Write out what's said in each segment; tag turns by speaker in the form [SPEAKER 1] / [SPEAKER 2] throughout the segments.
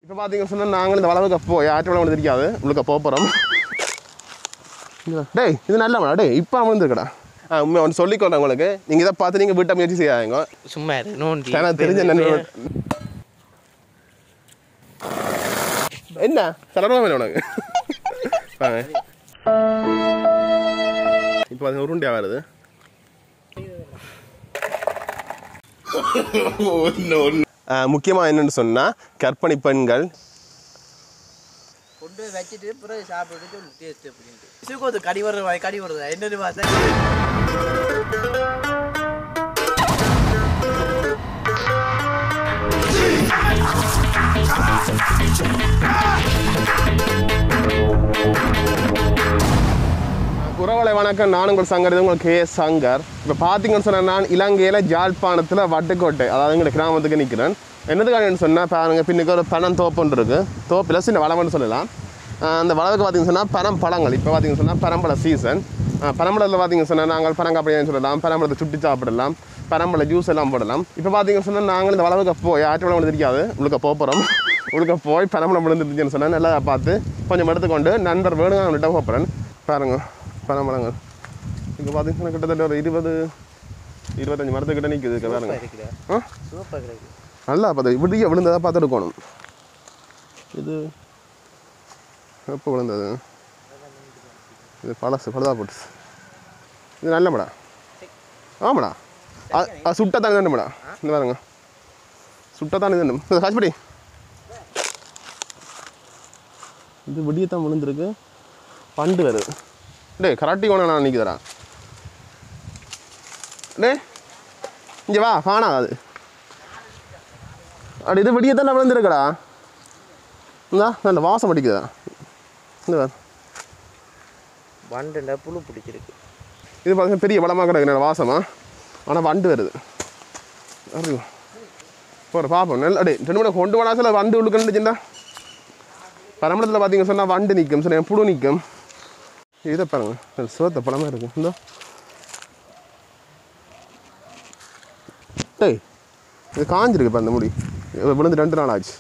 [SPEAKER 1] இப்போ பார்த்தீங்கன்னு சொன்னால் நாங்கள் இந்த வளவுக்கு போய் ஆற்று வளம் தெரியாது உங்களுக்கு போக போகிறோம் டேய் இது நல்ல மழை டேய் இப்போ அமர்ந்துருக்கடா ஆ உண்மை ஒன்று சொல்லிக்கொண்டேன் உங்களுக்கு நீங்கள் இதை பார்த்து நீங்கள் வீட்டை முயற்சி செய்யாதீங்க
[SPEAKER 2] சும்மா இரு, நோண்டி
[SPEAKER 1] எனக்கு தெரிஞ்ச நண்பர் என்ன தலரமா வேணும் உனக்கு வாங்க இப்போ அது உருண்டியா வருது முக்கியமாக என்னன்னு சொன்னால் கர்ப்பிணி பெண்கள்
[SPEAKER 2] கொண்டு போய் வச்சுட்டு பிறகு சாப்பிட்டுட்டு டேஸ்ட் அப்படின்ட்டு சுகோது கடி வருது கடி வருது என்னன்னு பார்த்தா
[SPEAKER 1] உறவலை வணக்கம் நான் உங்கள் சங்கர் இது உங்கள் கே சங்கர் இப்போ பார்த்தீங்கன்னு சொன்னால் நான் இலங்கையில் ஜாழ்ப்பாணத்தில் வட்டுக்கோட்டை அதாவது எங்களுடைய கிராமத்துக்கு நிற்கிறேன் என்னதுக்காக சொன்னால் பாருங்க பின்னுக்கு ஒரு பனம் தோப்புன்னு இருக்குது தோப்பில் சின்ன வளம்னு சொல்லலாம் ஆஹ் அந்த வளவுக்கு பார்த்தீங்கன்னு சொன்னால் பனம் பழங்கள் இப்போ பார்த்தீங்கன்னு சொன்னால் பனம்பழ சீசன் பனம்பழத்தில் பார்த்தீங்கன்னு சொன்னால் நாங்கள் பனங்காப்படியான்னு சொல்லலாம் பனம்பழத்தை சுட்டி சாப்பிடலாம் பனம்பழ ஜூஸ் எல்லாம் போடலாம் இப்போ பார்த்தீங்கன்னு சொன்னால் நாங்கள் இந்த வளவுக்கு போய் ஆற்று வளம் தெரியாது உங்களுக்கு போக போகிறோம் உங்களுக்கு போய் பனம்பழம் விழுந்துருந்துச்சுன்னு சொன்னால் நல்லா பார்த்து கொஞ்சம் எடுத்துக்கொண்டு நண்பர் வேணுங்க அவங்கள்ட்ட போகிறேன் பாருங்க பனம்பழங்கள் இங்கே பார்த்தீங்கன்னா கிட்டத்தட்ட ஒரு இருபது இருபத்தஞ்சு மரத்துக்கிட்ட நிற்குது பாருங்க
[SPEAKER 2] இருக்குடா
[SPEAKER 1] ஆ
[SPEAKER 2] சூப்பர் கிடைக்குது
[SPEAKER 1] நல்லா பார்த்து விடிய விழுந்ததாக பார்த்து எடுக்கணும் இது எப்போ விழுந்தது இது பழசு பழுதா போட்டு இது நல்ல மடா ஆமாடா அ- அது சுட்ட தானே தானே மடா இந்த பாருங்க சுட்ட தானே தானே இது காய்ச்சிப்படி இது விடியத்தான் விழுந்திருக்கு பண்டு வருது டேய் கராட்டி கோணம் நான் நிற்குதுடா டேய் இங்கே வா காணாது அப்படி இது விடியத்தான் விழுந்திருக்கடா இந்தா நல்ல வாசம் அடிக்குதா இந்த பாரு.
[SPEAKER 2] வண்டுல புழு பிடிச்சிருக்கு
[SPEAKER 1] இது பார்த்தீங்கன்னா பெரிய பழமாக கிடக்கு நல்ல வாசமா ஆனால் வண்டு வருது அறிவு போகிற பார்ப்போம் நல்ல அடே ரெண்டு மணி கொண்டு போனா சில வண்டு உள்ளுக்குண்டுச்சுண்டா பரமளத்தில் பார்த்தீங்க சொன்னால் வண்டு நிற்கும் சில புழு நிற்கும் இதை பாருங்க நல்ல சோத்த பழமாக இருக்கு இந்த டேய் இது காஞ்சிருக்கு இப்போ அந்த முடி இது விழுந்து ரெண்டு நாள் ஆச்சு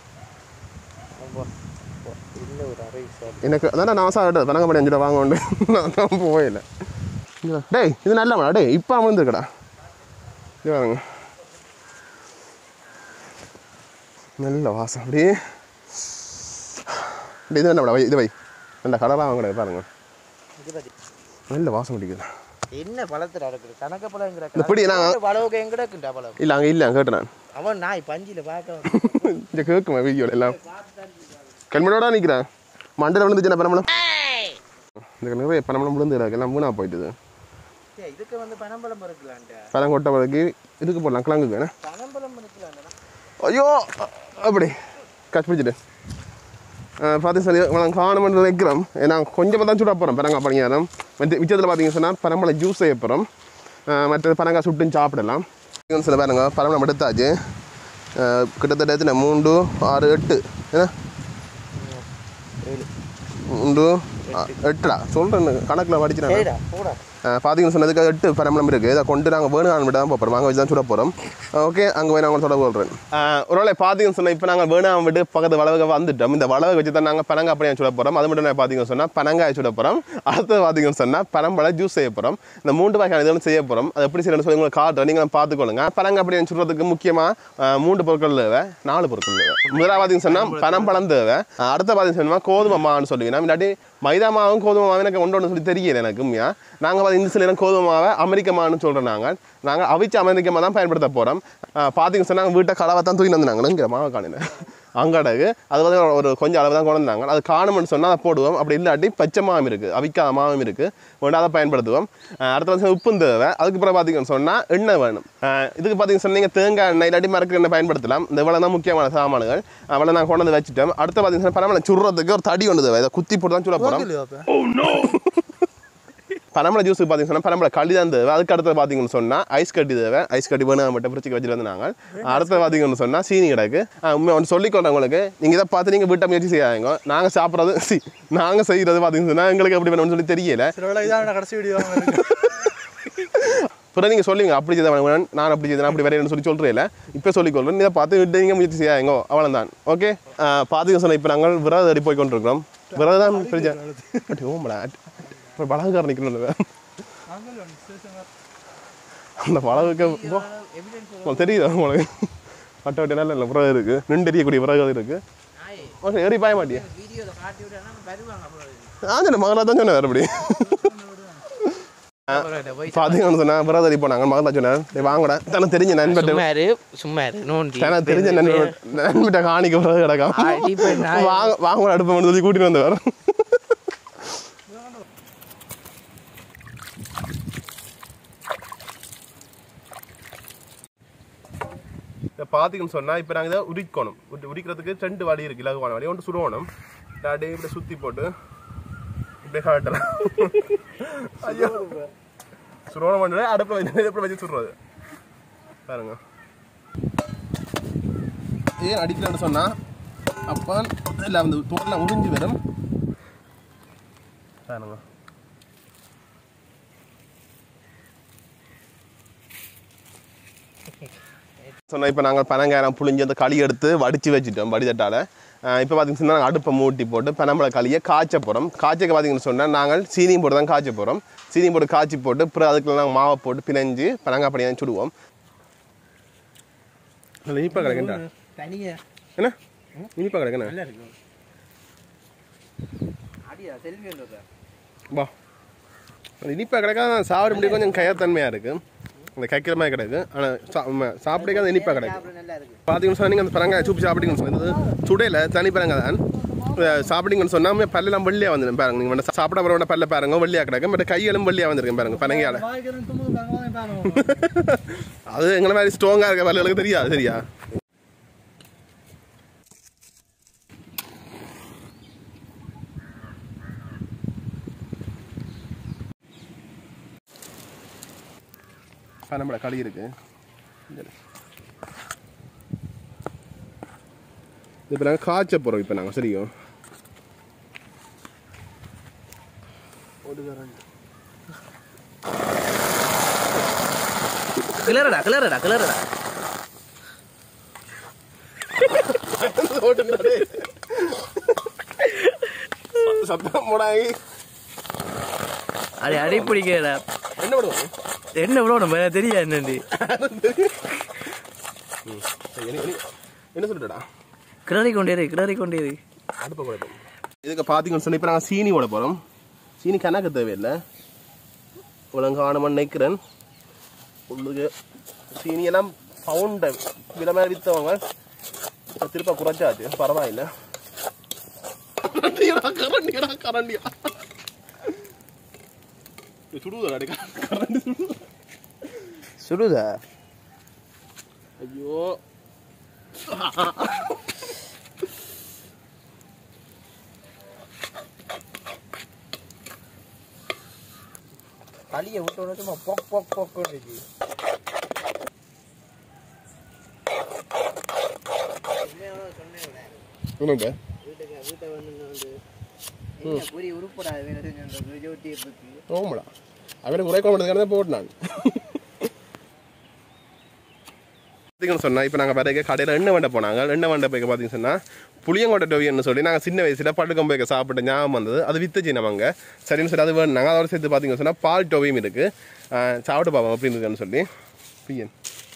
[SPEAKER 2] இல்லை ஒரு அரை சார்
[SPEAKER 1] எனக்கு அதான் நான் சார் பனங்கப்படி அஞ்சு ரூபா வாங்க உண்டு நான் தான் போயில டேய் இது நல்ல மழை டேய் இப்போ அமர்ந்துருக்கடா இது பாருங்க நல்ல வாசம் அப்படியே டேய், இது என்ன வை இது வை நல்ல கலராக வாங்க பாருங்க
[SPEAKER 2] இது பாத்தி
[SPEAKER 1] நல்ல வாசம் அடிக்குது
[SPEAKER 2] என்ன பழத்துல இருக்குது கணக்க பழம்
[SPEAKER 1] இந்த பிடி நான்
[SPEAKER 2] பழவுக்கு எங்கட இருக்குண்டா பழம்
[SPEAKER 1] இல்லை அங்கே இல்லை கேட்டேன் நான்
[SPEAKER 2] அவன் நாய் பஞ்சில பார்க்க
[SPEAKER 1] இந்த கேட்குமா வீடியோவில் எல்லாம் கல்மனோட நிற்கிறேன் மண்டல விழுந்துச்சுன்னா பனம்பழம் இந்த நிறைய பனம்பழம் விழுந்து கிடக்கு, எல்லாம் மூணா போயிட்டுது
[SPEAKER 2] ஏய், இதுக்கு வந்து பனம்பழம் இருக்கலான்டா
[SPEAKER 1] பழங்கொட்டை பிறகு இதுக்கு போடலாம் கிழங்குக்கு வேணா
[SPEAKER 2] பனம்பழம் இருக்கலாம்டா
[SPEAKER 1] ஐயோ அப்படி கட் பிடிச்சிட்டு பார்த்து சரி நான் காணுமென்று நினைக்கிறோம் ஏன்னா கொஞ்சமாக தான் சுட போகிறோம் பரங்கா பணியாரம் மற்ற மிச்சத்தில் பார்த்தீங்கன்னு சொன்னால் பரம்பளை ஜூஸ் செய்ய போகிறோம் மற்றது பரங்காய் சுட்டுன்னு சாப்பிடலாம் இன்னும் சில பாருங்க பரம்பளம் எடுத்தாச்சு அஹ், கிட்டத்தட்ட எத்தனை மூன்று ஆறு எட்டு என்ன மூன்று ஆ, எட்டுடா சொல்கிறேன் கணக்கில் படிச்சுட்டேன்
[SPEAKER 2] சரிடா போடா
[SPEAKER 1] பார்த்தீங்கன்னு சொன்னதுக்கு எட்டு பரம்பரம் இருக்குது இதை கொண்டு நாங்கள் வேணுகான் விட தான் போகிறோம் அங்கே வச்சு தான் சுட போகிறோம் ஓகே அங்கே போய் நாங்கள் சொல்ல போடுறேன் ஒரு வேளை பார்த்தீங்கன்னு சொன்னால் இப்போ நாங்கள் வேணாம் விட்டு பக்கத்து வளவுக்கு வந்துட்டோம் இந்த வளவை வச்சு தான் நாங்கள் பனங்காய் அப்படியே சுட போகிறோம் அது மட்டும் நான் பார்த்தீங்கன்னு சொன்னால் பனங்காய் சுட போகிறோம் அடுத்தது பார்த்தீங்கன்னு சொன்னால் பனம்பழ ஜூஸ் செய்ய போகிறோம் இந்த மூன்று வகையான இதெல்லாம் செய்ய போகிறோம் அது எப்படி செய்யணும்னு சொல்லி உங்களுக்கு காட்டுறேன் நீங்களும் பார்த்துக்கொள்ளுங்க பனங்காய் அப்படியே சுடுறதுக்கு முக்கியமாக மூன்று பொருட்கள் தேவை நாலு பொருட்கள் தேவை முதலாவது பார்த்தீங்கன்னு சொன்னால் பனம்பழம் தேவை அஹ் அடுத்த பார்த்தீங்கன்னு சொன்னால் கோதுமை மாவுன்னு சொல்லுவீங்க இல்லாட்டி மைதா மாவும் கோதுமை மாவும் எனக்கு ஒன்று ஒன்று சொல்லி தெரியல எனக்கு உண்மையா நாங்கள் பார்த்து இந்த சில நேரம் கோதுமை மாவை அமெரிக்க மாவுன்னு சொல்கிறோம் நாங்கள் நாங்கள் அவிச்ச அமெரிக்க மாவு தான் பயன்படுத்த போகிறோம் பார்த்தீங்கன்னு சொன்னால் வீட்டை கலவை தான் தூக்கி வந்து நாங்கள் இங்கே மாவை காணினேன் அங்கடகு அது வந்து ஒரு கொஞ்சம் அளவு தான் கொண்டு வந்தாங்க அது காணும்னு சொன்னால் அதை போடுவோம் அப்படி இல்லாட்டி பச்சை மாவும் இருக்குது அவிக்காத மாவும் இருக்குது வேண்டாம் அதை பயன்படுத்துவோம் அஹ் அடுத்த வருஷம் உப்பும் தேவை அதுக்கு பிறகு பார்த்தீங்கன்னு சொன்னால் எண்ணெய் வேணும் அஹ் இதுக்கு பார்த்தீங்கன்னு சொன்னீங்க தேங்காய் எண்ணெய் இல்லாட்டி மரக்கு எண்ணெய் பயன்படுத்தலாம் இந்த இவ்வளோ தான் முக்கியமான சாமான்கள் அவ்வளோ நான் கொண்டு வந்து வச்சுட்டோம் அடுத்து பார்த்தீங்கன்னா சொன்னா பரவாயில்ல சுடுறதுக்கு ஒரு தடி ஒன்று தேவை இதை குத்தி போட்டு தான் சுட போகிறோம் பனம்பழ ஜூஸ் பார்த்தீங்கன்னு சொன்னால் பனம்பழ களி தான் தேவை அதுக்கு அடுத்தது பார்த்தீங்கன்னு சொன்னால் ஐஸ் கட்டி தேவை ஐஸ் கட்டி வேணும் மட்டும் ஃப்ரிட்ஜுக்கு வச்சுட்டு வந்து நாங்கள் அடுத்தது பார்த்தீங்கன்னு சொன்னால் சீனி கிடக்கு உண்மை ஒன்று சொல்லிக்கொண்டேன் உங்களுக்கு நீங்கள் இதை பார்த்து நீங்கள் வீட்டை முயற்சி செய்யாங்க நாங்கள் சாப்பிட்றது சி நாங்கள் செய்கிறது பார்த்தீங்கன்னு சொன்னால் எங்களுக்கு எப்படி வேணும்னு சொல்லி தெரியல
[SPEAKER 2] சில வேளை இதான் கடைசி வீடியோ
[SPEAKER 1] பிறகு நீங்கள் சொல்லுவீங்க அப்படி செய்த வேணும் நான் அப்படி செய்தேன் அப்படி வரையணும்னு சொல்லி சொல்கிறேன் இஇப்போ சொல்லிக்கொள்கிறேன் இதை பார்த்து விட்டு நீங்கள் முயற்சி செய்யாங்க அவ்வளோதான் ஓகே பார்த்துக்க சொன்ன இப்போ நாங்கள் விரத அடி போய் கொண்டிருக்கிறோம் விரதம் தான் பிரிச்ச ஓம்படா இப்போ பலகாரம் நிற்கணும் அந்த பழகுக்கு போ. உங்களுக்கு தெரியுதா உங்களுக்கு வட்ட வட்ட நல்ல நல்ல விறகு இருக்குது நின்று எரியக்கூடிய விறகு இருக்குது
[SPEAKER 2] நாயே
[SPEAKER 1] ஓகே ஏறி பாய மாட்டியா
[SPEAKER 2] வீடியோவில் காட்டி விட்டா வருவாங்க அப்புறம்
[SPEAKER 1] ஆ சொன்ன மகனா தான் சொன்னேன் அப்படி
[SPEAKER 2] அப்புறம் போய்
[SPEAKER 1] பார்த்தீங்கன்னு சொன்னால் விரத அடி போனாங்க மகன் தான் சொன்னேன் டேய் வாங்கடா தனக்கு தெரிஞ்ச நண்பர்கிட்ட
[SPEAKER 2] சும்மா இரு சும்மா இரு நோண்டி
[SPEAKER 1] தனக்கு தெரிஞ்ச நண்பர் நண்பர்கிட்ட காணிக்க விறகு கிடக்கும்
[SPEAKER 2] ஆ, இப்ப நான்
[SPEAKER 1] வாங்க வாங்க அடுப்பு சொல்லி கூட்டிட்டு வந்து வரோம் இதை பார்த்தீங்கன்னு சொன்னால் இப்போ நாங்கள் இதை உரிக்கணும் உரி- உரிக்கிறதுக்கு ரெண்டு வழி இருக்குது இலகுவான வழி ஒன்று சுடுவணும் அப்படியே இப்படி சுற்றி போட்டு இப்படியே காட்டலாம் ஐயோ சுடுவனம் பண்ணுறது அடுப்பில் வச்சு அடுப்பில் வச்சு சுடுறது பாருங்க ஏன் அடிக்கலன்னு சொன்னால் அப்போ இல்லை அந்த தோட்டெலாம் உறிஞ்சி வரும் பாருங்க சொன்னால் இப்போ நாங்கள் பனங்காரம் புளிஞ்சு அந்த களி எடுத்து வடித்து வச்சுட்டோம் வடிதட்டால் இப்போ பார்த்தீங்கன்னா நாங்கள் அடுப்பை மூட்டி போட்டு பனம்பழ களியை காய்ச்ச போகிறோம் காய்ச்சக்க பார்த்தீங்கன்னு சொன்னால் நாங்கள் சீனியும் போட்டு தான் காய்ச்ச போகிறோம் சீனி போட்டு காய்ச்சி போட்டு அப்புறம் அதுக்குள்ள நாங்கள் மாவை போட்டு பிணைஞ்சு பனங்காய் பண்ணி தான் சுடுவோம் அதில் இனிப்பாக கிடைக்குண்டா
[SPEAKER 2] தனியா
[SPEAKER 1] என்ன இனிப்பாக கிடைக்கண்ணே
[SPEAKER 2] நல்லா இருக்கு அடியா செல்வி
[SPEAKER 1] வா அந்த இனிப்பாக கிடைக்காத சாப்பிட முடியும் கொஞ்சம் கயத்தன்மையாக இருக்குது அந்த கைக்கிற மாதிரி கிடையாது ஆனால் சாப்பிடுக்காத இனிப்பாக கிடைக்கும்
[SPEAKER 2] நல்லா இருக்கு
[SPEAKER 1] பார்த்தீங்கன்னு சொன்னீங்க அந்த பரங்காய் சூப்பு சாப்பிட்டீங்கன்னு சொன்னது சுடையில் தனி பரங்காய் தான் அஹ் சாப்பிட்டீங்கன்னு சொன்னால் பல்லெல்லாம் வெள்ளியாக வந்துடும் பாருங்க நீங்கள் வந்து சாப்பிட போகிற பல்ல பாருங்க வெள்ளியாக கிடக்கும் பட் கையெல்லாம் வெள்ளியாக வந்திருக்கும் பாருங்க பரங்காயால் அது எங்களை மாதிரி ஸ்ட்ராங்காக இருக்க பல்லுகளுக்கு தெரியாது சரியா நம்மளோட களி இருக்கு இப்போ நாங்கள் காய்ச்ச போகிறோம் இப்போ நாங்கள் சரியோ
[SPEAKER 2] கிளறடா கிளறடா கிளறடா
[SPEAKER 1] சத்தம் போடாங்க
[SPEAKER 2] அடி அடி பிடிக்கடா
[SPEAKER 1] என்ன பண்ணுவோம்
[SPEAKER 2] என்ன ப்ரோ நம்ம தெரியா என்னண்டி
[SPEAKER 1] என்ன சொல்லிட்டடா
[SPEAKER 2] கிளறி கொண்டேரு கிளறி கொண்டேரு
[SPEAKER 1] அடுப்பை கூட இதுக்கு பார்த்தீங்கன்னு சொன்னால் இப்போ நாங்கள் சீனி ஓட போகிறோம் சீனி கணக்கு தேவையில்லை ஒழுங்கானமன் நினைக்கிறேன் உங்களுக்கு சீனி எல்லாம் பவுண்டை விலை மாதிரி விற்றவங்க இப்போ திருப்ப குறைச்சாச்சு பரவாயில்ல கரண்டியடா கரண்டியடா கரண்டியா சுடுவதா கரண்டி சுடுவதா
[SPEAKER 2] சுடுதா
[SPEAKER 1] ஐயோ
[SPEAKER 2] களியை விட்டு விட சும்மா பொக் பொக் பொக் இருக்கு
[SPEAKER 1] என்னங்க
[SPEAKER 2] வீட்டுக்கு வீட்டை வந்து வந்து என்ன புரி உருப்படாது வேணும் ஜோட்டியை பற்றி
[SPEAKER 1] ஓமடா அவனுக்கு உரைக்க மாட்டேங்கிறத போட்டு நான் பார்த்தீங்கன்னு சொன்னால் இப்போ நாங்கள் பிறகு கடையில் எண்ணெய் வண்டை போனாங்க எண்ணெய் வண்டை போய்க்க பார்த்தீங்கன்னு சொன்னால் புளியங்கொட்டை டோவியன்னு சொல்லி நாங்கள் சின்ன வயசில் பட்டுக்கம் போய்க்க சாப்பிட்ட ஞாபகம் வந்தது அது வித்துச்சு நமங்க சரின்னு சொல்லி அது வேணும் நாங்கள் அதோட சேர்த்து பார்த்தீங்கன்னு சொன்னால் பால் டோவியும் இருக்குது சாப்பிட்டு பார்ப்போம் அப்படின்னு இருக்குன்னு சொல்லி பியன்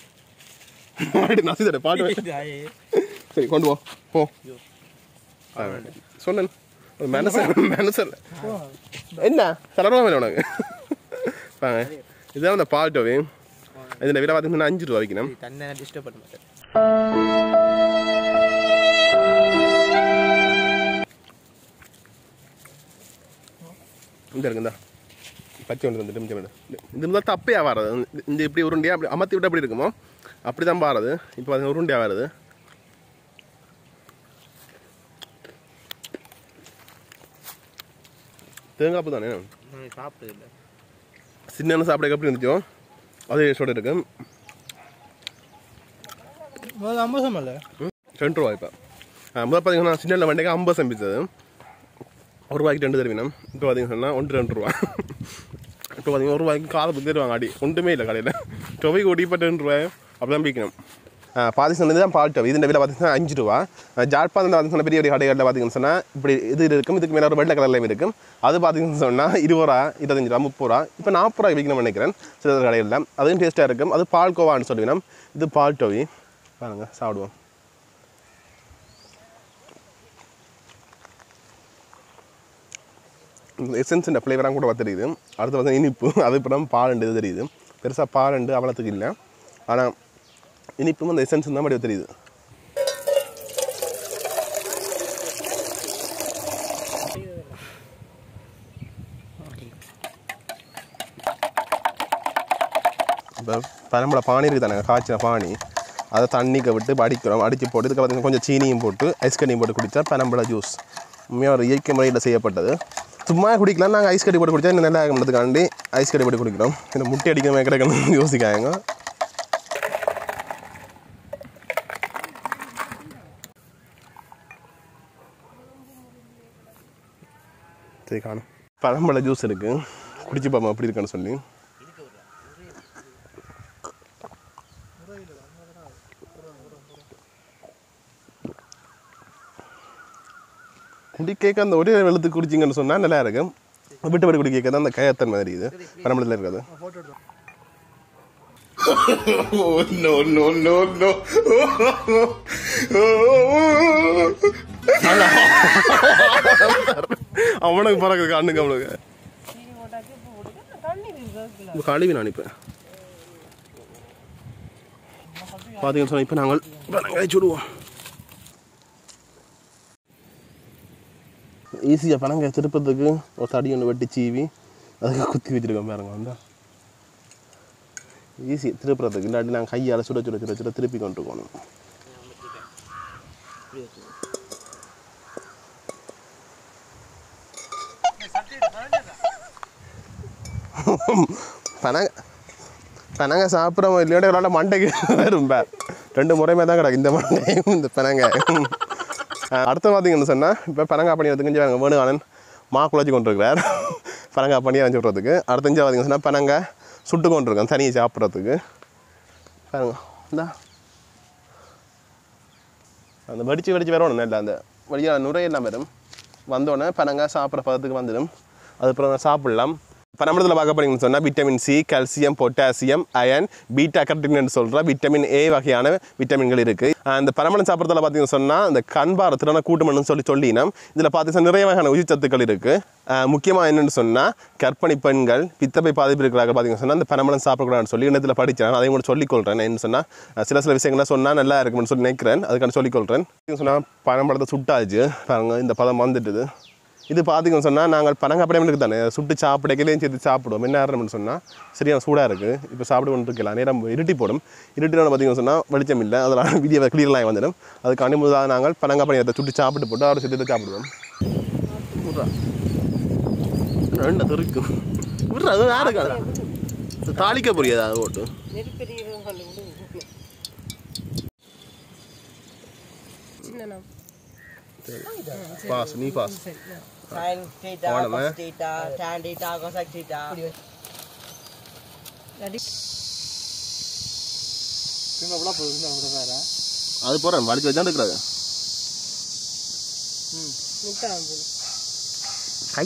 [SPEAKER 1] நசிதட பாட்டு சரி கொண்டு போ போ சொன்னேன் ஒரு மனசன் மனசன் என்ன தரமா வேணும் உனக்கு வாங்க இதுதான் அந்த பால் டோவி இதில் விலை பார்த்தீங்கன்னா அஞ்சு ரூபா வைக்கணும்
[SPEAKER 2] தன்னை டிஸ்டர்ப் பண்ண மாட்டேன்
[SPEAKER 1] இந்த இருக்குந்தா பச்சை ஒன்று வந்துட்டு மிச்சம் வேணும் இது இருந்தால் தப்பையாக வர்றது இந்த இப்படி உருண்டையாக அப்படி அமர்த்தி விட்டு எப்படி இருக்குமோ அப்படி தான் பாருது இப்போ பார்த்தீங்கன்னா உருண்டையாக வருது தேங்காய் பூ தானே
[SPEAKER 2] சாப்பிட்டது இல்லை
[SPEAKER 1] சின்ன சாப்பிட எப்படி இருந்துச்சோ அதே டேஸ்டோட இருக்கு
[SPEAKER 2] ஐம்பது இல்லை
[SPEAKER 1] ரெண்டு ரூபா இப்போ முதல் பார்த்தீங்கன்னா சின்ன வண்டிக்கு ஐம்பது சம்பிச்சது ஒரு ரூபாய்க்கு ரெண்டு தருவினம் இப்போ பார்த்தீங்கன்னு சொன்னால் ஒன்று ரெண்டு ரூபா இப்போ பார்த்தீங்கன்னா ஒரு ரூபாய்க்கு காதை பற்றி தருவாங்க அடி ஒன்றுமே இல்லை கடையில் டொவைக்கு ஒடிப்பட்டு ரூபாய் அப்படி தான் விற்கணும் பாதிசன் தான் பால் டவ் இதுன்ற விலை பார்த்தீங்கன்னா அஞ்சு ரூபா ஜாழ்ப்பாணம் பார்த்தீங்கன்னா பெரிய பெரிய கடைகளில் பார்த்தீங்கன்னு சொன்னால் இப்படி இது இருக்கும் இதுக்கு மேலே ஒரு வெள்ளை கலர்லையும் இருக்கும் அது பார்த்தீங்கன்னு சொன்னால் இருபது ரூபா இருபத்தஞ்சு ரூபா முப்பது ரூபா இப்போ நாற்பது ரூபாய் விற்கணும்னு நினைக்கிறேன் சில கடைகளில் அதுவும் டேஸ்ட்டாக இருக்கும் அது பால் கோவான்னு சொல்லுவினோம் இது பால் டொவி பாருங்க சாப்பிடுவோம் எசன்ஸுன்ற ஃப்ளேவராக கூட தெரியுது அடுத்து பார்த்தா இனிப்பு அது அப்புறம் பாலண்டு இது தெரியுது பெருசாக பாலண்டு அவ்வளோத்துக்கு இல்லை ஆனால் இனிப்பும் அந்த எசன்ஸ் தான் மட்டும் தெரியுது இப்போ பரம்பரை பானி இருக்குது தானே காய்ச்சின பானி அதை தண்ணிக்க விட்டு அடிக்கிறோம் அடித்து போட்டு இதுக்கு பார்த்தீங்கன்னா கொஞ்சம் சீனியும் போட்டு ஐஸ் கட்டியும் போட்டு குடித்தா பனம்பழ ஜூஸ் உண்மையாக ஒரு இயற்கை முறையில் செய்யப்பட்டது சும்மா குடிக்கலாம் நாங்கள் ஐஸ் கட்டி போட்டு குடித்தா இன்னும் நல்லா ஆகும்ன்றதுக்காண்டி ஐஸ் கட்டி போட்டு குடிக்கிறோம் இந்த முட்டை அடிக்காம கிடைக்கணும்னு யோசிக்காங்க சரி காணும் பழம்பழ ஜூஸ் இருக்குது குடிச்சு பார்ப்போம் எப்படி இருக்குன்னு சொல்லி குடி கேட்க அந்த ஒரே வெளுத்து குடிச்சிங்கன்னு சொன்னால் நல்லா இருக்கும் விட்டு விட்டு குடி கேட்க அந்த கயத்தன் மாதிரி இது பரம்பளத்தில் இருக்காது
[SPEAKER 3] Oh no no no no!
[SPEAKER 1] அவனுக்கு பறக்குது கண்ணுக்கு அவனுக்கு கழுவி நான் இப்போ பார்த்தீங்கன்னு சொன்னால் இப்போ நாங்கள் பனங்காய் சுடுவோம் ஈஸியாக பனங்காய் திருப்பத்துக்கு ஒரு தடி ஒன்று வெட்டி சீவி அதுக்கு குத்தி வச்சிருக்கோம் பாருங்க வந்தா ஈஸி திருப்புறதுக்கு இல்லாட்டி நாங்கள் கையால் சுட சுட சுட சுட திருப்பி கொண்டு போகணும் பனங்க பனங்க சாப்பிட்றோம் இல்லையோட விளாட மண்டைக்கு வரும் பேர் ரெண்டு முறையுமே தான் கிடக்கு இந்த மண்டையும் இந்த பனங்க அடுத்த பார்த்தீங்கன்னு சொன்னால் இப்போ பனங்கா பண்ணி எடுத்துக்கிஞ்சு வாங்க வேணுகானன் மா குழச்சி கொண்டிருக்கிறார் பனங்கா பண்ணி அரைஞ்சி விட்றதுக்கு அடுத்தஞ்சு பார்த்தீங்கன்னு சொன்னால் பனங்க சுட்டு கொண்டிருக்கேன் தனியை சாப்பிட்றதுக்கு பாருங்க இந்தா அந்த வடித்து வடித்து வரணும் இல்லை அந்த வழியாக நுரையெல்லாம் வரும் வந்தோடனே பனங்க சாப்பிட்ற பதத்துக்கு வந்துடும் அதுக்கப்புறம் சாப்பிடலாம் பனம்பழத்தில் பார்க்க போனீங்கன்னு சொன்னால் vitamin C calcium potassium iron beta carotene சொல்கிற விட்டமின் ஏ வகையான விட்டமின்கள் இருக்குது அந்த பனம்பழம் சாப்பிட்றதுல பார்த்தீங்கன்னு சொன்னால் இந்த கண்பார திறனை கூட்டணும்னு சொல்லி சொல்லினோம் இதில் பார்த்தீங்கன்னா நிறைய வகையான உயிர்ச்சத்துக்கள் இருக்குது முக்கியமாக என்னென்னு சொன்னால் கர்ப்பிணி பெண்கள் பித்தப்பை பாதிப்பு இருக்கிறாங்க பார்த்தீங்கன்னு சொன்னால் அந்த பனம்பழம் சாப்பிடக்கூடாதுன்னு சொல்லி இனத்தில் படித்தேன் அதையும் கூட சொல்லிக்கொள்கிறேன் என்ன சொன்னால் சில சில விஷயங்கள்லாம் சொன்னால் நல்லா இருக்கும்னு சொல்லி நினைக்கிறேன் அதுக்கான சொல்லிக்கொள்கிறேன் சொன்னால் பனம்பழத்தை சுட்டாச்சு பாருங்க இந்த பதம் வந்துட்டுது இது பார்த்தீங்கன்னு சொன்னால் நாங்கள் பனங்காப்படையும் இருக்குது தானே சுட்டு சாப்பிடைக்கலையும் சேர்த்து சாப்பிடுவோம் என்ன ஆரம்பம்னு சொன்னால் சரியான சூடாக இருக்குது இப்போ சாப்பிட்டு கொண்டு இருக்கலாம் நேரம் இருட்டி போடும் இருட்டினோட பார்த்தீங்கன்னு சொன்னால் வெளிச்சம் இல்லை அதெல்லாம் வீடியோ கிளியர்லாம் வந்துடும் அதுக்காண்டி முதலாக நாங்கள் பனங்காப்படையத்தை சுட்டு சாப்பிட்டு போட்டு அவரை சேர்த்து சாப்பிடுவோம் விட்றா. ரெண்டு தெறிக்கும் விட்றா அது யாருக்கு தாளிக்க புரியாது அது ஓட்டு பாஸ் நீ boss
[SPEAKER 2] Sin theta,
[SPEAKER 1] Morning,
[SPEAKER 2] cos
[SPEAKER 1] man.
[SPEAKER 2] theta, tan theta, cosec theta.
[SPEAKER 1] அது போகிறேன் வலிச்சு வச்சாண்டு இருக்கிறாங்க கை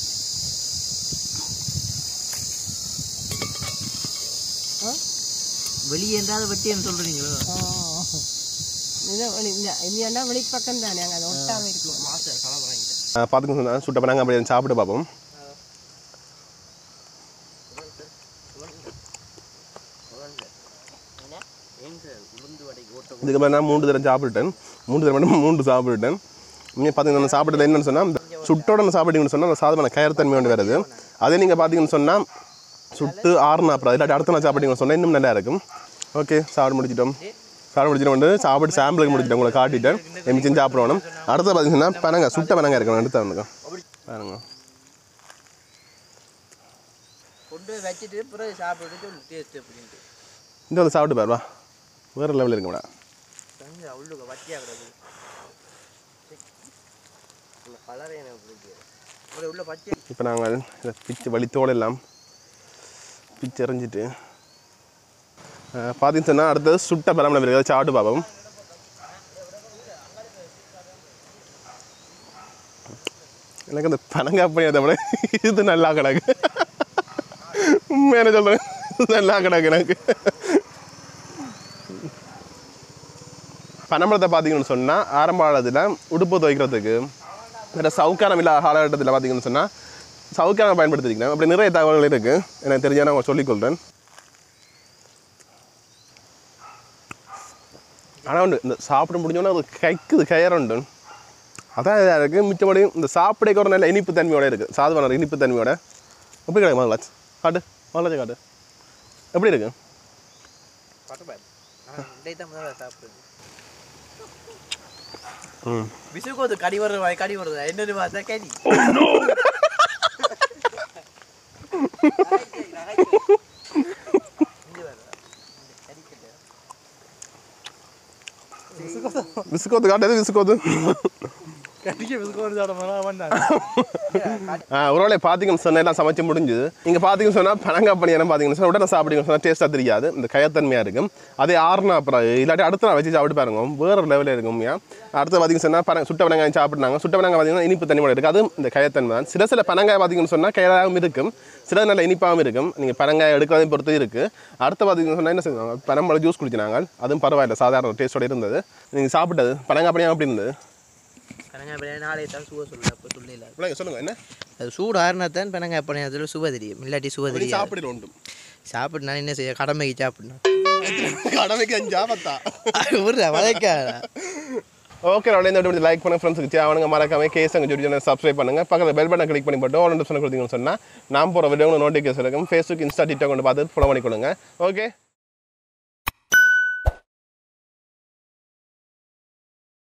[SPEAKER 2] வெளியே என்றாவது வெட்டின்னு சொல்றீங்களோ
[SPEAKER 4] இது வெளிப்பக்கம் தானே அங்கே அது ஒட்டாமல் இருக்கும்
[SPEAKER 2] மாஸ்டர் கலவரங்க
[SPEAKER 1] பார்த்துக்க சொன்னா சுட்ட பனாங்க அப்படி சாப்பிட்டு பார்ப்போம்
[SPEAKER 2] உளுந்து வடை ஓட்ட
[SPEAKER 1] இதுக்கப்புறம் நான் மூன்று தரம் சாப்பிட்டேன் மூன்று தரம் மட்டும் மூன்று சாப்பிட்டேன் நீங்கள் பார்த்தீங்கன்னா நான் சாப்பிட்டது என்னன்னு சொன்னால் சுட்டோட நான் சாப்பிட்டீங்கன்னு சொன்னால் சாதமான கயர்த்தன்மை ஒன்று வருது அதே நீங்கள் பார்த்தீங்கன்னு சொன்னால் சுட்டு ஆறுனா அப்புறம் இல்லாட்டி அடுத்த நாள் சாப்பிட்டீங்கன்னு சொன்னால் இன்னும் நல்லா இருக்கும் ஓகே சாப்பிட்டு முடிச்சிட்டோம் சாப்பிட்டு முடிச்சிட்டு வந்து சாப்பிட்டு சாம்பிளுக்கு முடிச்சிட்டேன் உங்களை காட்டிட்டேன் எமிச்சும் சாப்பிடணும் அடுத்து பார்த்தீங்கன்னா பனங்க சுட்ட பனங்க இருக்கணும் அடுத்த வந்துக்கும் பாருங்க
[SPEAKER 2] கொண்டு போய் வச்சுட்டு பிறகு சாப்பிட்டு சொல்லு டேஸ்ட் அப்படின்ட்டு
[SPEAKER 1] இந்த வந்து சாப்பிட்டு பாருவா வேறு லெவலில் இருக்கும்டா
[SPEAKER 2] தங்க உள்ளுக்க வட்டியாக கிடக்கு இந்த கலரே எனக்கு பிடிக்குது உள்ள உள்ள பச்சை
[SPEAKER 1] இப்போ நாங்கள் இதை பிச்சு வலித்தோடு எல்லாம் பிச்சு எறிஞ்சிட்டு பார்த்தீங்கன்னு சொன்னால் அடுத்தது சுட்ட பரமணம் இருக்குது அதை சாப்பிட்டு பார்ப்போம் எனக்கு அந்த பனங்காப்பணி அதை விட இது நல்லா கிடக்கு உண்மையான சொல்கிறேன் நல்லா கிடக்கு எனக்கு பனம்பழத்தை பார்த்தீங்கன்னு சொன்னால் ஆரம்ப காலத்தில் உடுப்பு துவைக்கிறதுக்கு வேறு சவுக்காரம் இல்லாத காலகட்டத்தில் பார்த்தீங்கன்னு சொன்னால் சவுக்காரம் பயன்படுத்திருக்கிறேன் அப்படி நிறைய தகவல்கள் இருக்குது எனக்கு தெரிஞ்சா நான் சொல்லிக்கொள்கிறேன் ஆனால் உண்டு இந்த சாப்பிட முடிஞ்சோன்னா அது கைக்குது கயறுண்டு அதான் இதாக இருக்குது மிச்சப்படி இந்த சாப்பிடைக்கு ஒரு நல்ல இனிப்பு தன்மையோட இருக்குது சாதுவான இனிப்பு தன்மையோட எப்படி கிடைக்கும் முதல்ல காட்டு முதல்ல காட்டு எப்படி இருக்கு
[SPEAKER 2] சாப்பிடுது
[SPEAKER 1] ம்
[SPEAKER 2] விசுகோது கடி வர்ற கடி வருது என்னன்னு பார்த்தா கடி
[SPEAKER 1] விசுக்கோத்து காட்டுது விசுக்கோத்து
[SPEAKER 2] கடிக்க விசுகோது சாப்பிட வந்தாங்க
[SPEAKER 1] ஒருவேளை பார்த்தீங்கன்னு சொன்னால் எல்லாம் சமைச்சு முடிஞ்சுது இங்கே பார்த்தீங்கன்னு சொன்னால் பனங்காய் பணியாரம் பார்த்தீங்கன்னு சொன்னால் உடனே சாப்பிட்டீங்கன்னு சொன்னால் டேஸ்ட்டாக தெரியாது இந்த கயத்தன்மையாக இருக்கும் அதே ஆறுனா அப்புறம் இல்லாட்டி அடுத்த நாள் வச்சு சாப்பிட்டு பாருங்க வேறு லெவலில் இருக்கும் ஏன் அடுத்து பார்த்தீங்கன்னு சொன்னால் பன சுட்ட பனங்காயம் சாப்பிட்றாங்க சுட்ட பனங்காய் பார்த்தீங்கன்னா இனிப்பு தன்மையோட இருக்குது அது இந்த கயத்தன்மை தான் சில சில பனங்காய் பார்த்தீங்கன்னு சொன்னால் கயலாகவும் இருக்கும் சில நல்ல இனிப்பாகவும் இருக்கும் நீங்கள் பனங்காய் எடுக்கிறதையும் பொறுத்து இருக்குது அடுத்து பார்த்தீங்கன்னு சொன்னால் என்ன செய்வாங்க பனம்பழ ஜூஸ் குடிச்சினாங்க அதுவும் பரவாயில்ல சாதாரண டேஸ்ட்டோட இருந்தது நீங்கள் சாப்பிட்டது பனங்காய் பணியாக எப்படி இருந்தது
[SPEAKER 2] பெனங்காய் பனியா நாளை தான் சுவை சொல்லல அப்போ சொல்லல
[SPEAKER 1] பிள்ளைங்க சொல்லுங்கள் என்ன
[SPEAKER 2] அது சூடு ஆறுனாத்தான் பெனங்காய் பனியாத்தில் சுவை தெரியும் இல்லாட்டி சுவை தெரியும்
[SPEAKER 1] சாப்பிடுற உண்டு
[SPEAKER 2] சாப்பிட்னா என்ன செய்ய கடமைக்கு சாப்பிடணும்
[SPEAKER 1] கடமைக்கு அஞ்சா பத்தா
[SPEAKER 2] விடுற வளைக்காத
[SPEAKER 1] ஓகே நான் இந்த வீடியோ லைக் பண்ணுங்க ஃப்ரெண்ட்ஸுக்கு சேவனுங்க மறக்காம கேஸ் அங்கே ஜோடி சப்ஸ்கிரைப் பண்ணுங்க பக்கத்தில் பெல் பட்டன் கிளிக் பண்ணி போட்டு ஆல் சொன்ன கொடுத்தீங்கன்னு சொன்னால் நான் போகிற வீடியோ நோட்டிஃபிகேஷன் இருக்கும் ஃபேஸ்புக் இன்ஸ்டா டிக்டாக் கொண்டு பார்த்து ஃபாலோ பண்ணிக்கொள்ளுங்க ஓகே